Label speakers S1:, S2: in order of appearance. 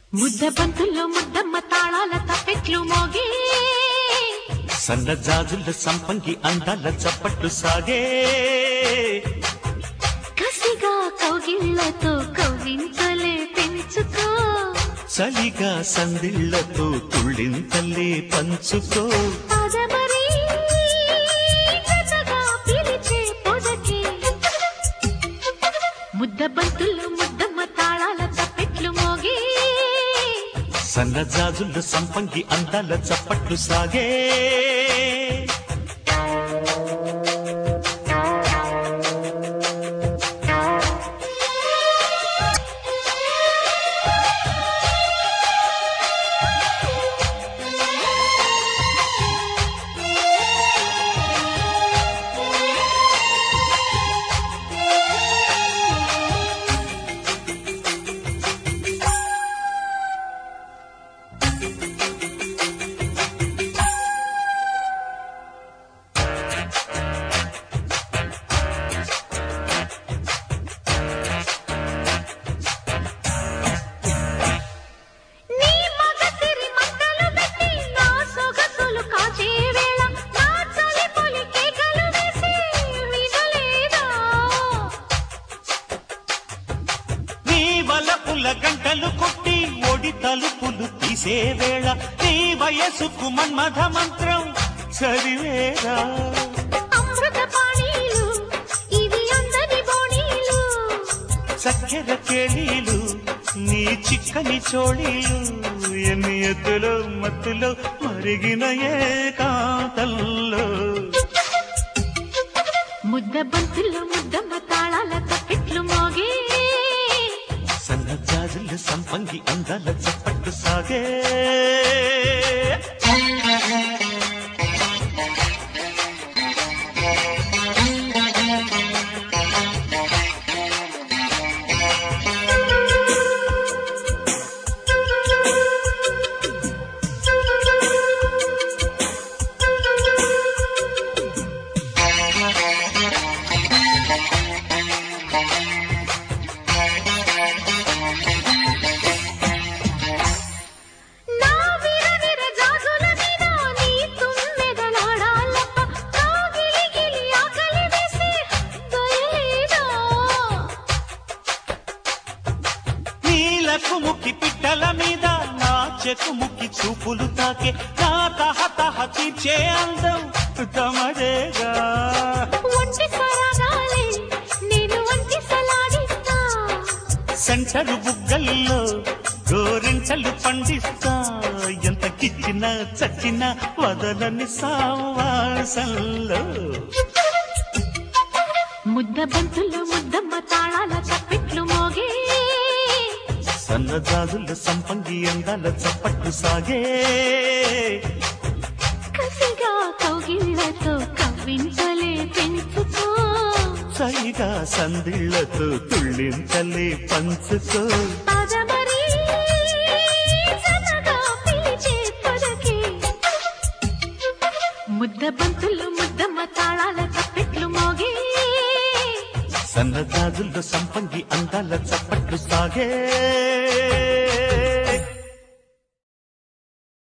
S1: ముద్ద బంతుల్లో ముద్దమ్మ తాళాల తప్పెట్లు మోగి
S2: సన్న జాజుల సంపంగి అందాల చప్పట్లు సాగే
S1: కసిగా కౌగిళ్లతో కవ్వింతలే పెంచుకో
S2: చలిగా సందిళ్లతో తుళ్ళింతల్లే పంచుకో
S1: పదమరి జతగా పిలిచే పొదకి ముద్ద బంతుల్లో ముద్దమ్మ తాళాల తప్పెట్లు మోగి
S2: సన్న జాజుల సంపంగి అందాల చప్పట్లు సాగే
S1: నీ మగసిరి మంటలు పెట్టి నా సొగసులు కాచే వేళ నా చలి పొలి కేకలు వేసి వినలేదా
S2: నీ వలపుల గంటలు కొట్టి ఒడి తలుపులు తీసే వేళ నీ వయసుకు మన్మథ మంత్రం చదివేరా
S1: అమృత పాణీలు ఇవి అందని బోణీలు
S2: చక్కెర కేళీలు నీ చిక్కని చోళీలు ఎన్ని ఎత్తులో మత్తులో మరిగిన ఏకాంతంలో
S1: ముద్ద బంతుల్లో ముద్దమ్మ తాళాల తప్పెట్లు మోగి
S2: సన్న జాజుల సంపంగి అందాల చప్పట్టు సాగే
S1: నా విరవిర జాజుల మీద నీ తుమ్మెదలాడాలప్ప నా గిలిగిలి ఆకలి వేసి దయలేదా
S2: నీలకు ముక్కి పిట్టల మీద నా చెకుముక్కి చూపులు తాకే నా తహతహ తీర్చే అందం తమదేగా
S1: ఒంటి సరగాలే నేను వంటి సలాడిస్తా
S2: సెంటరు బుగ్గల్లో గోరించలు పండిస్తా ఎంత కిచ్చిన చచ్చిన వదలని సావాసంలో
S1: ముద్ద బంతుల్లో ముద్దమ్మ తాళాల చప్పెట్లు మోగి
S2: సన్నజాజుల సంపంగి అందాల చప్పట్లు సాగే
S1: కసిగా కౌగిళ్లతో కవ్వించలే పెంచుకో
S2: సైగా సందిళ్లతో తుళ్ళింతలే పంచుకో
S1: పదమరి జతగా పిలిచే పదకి ముద్ద బంతుల్లో ముద్దమ్మ తాళాల చప్పెట్లు మోగి
S2: సన్నజాజుల సంపంగి అందాల చప్పట్లు సాగే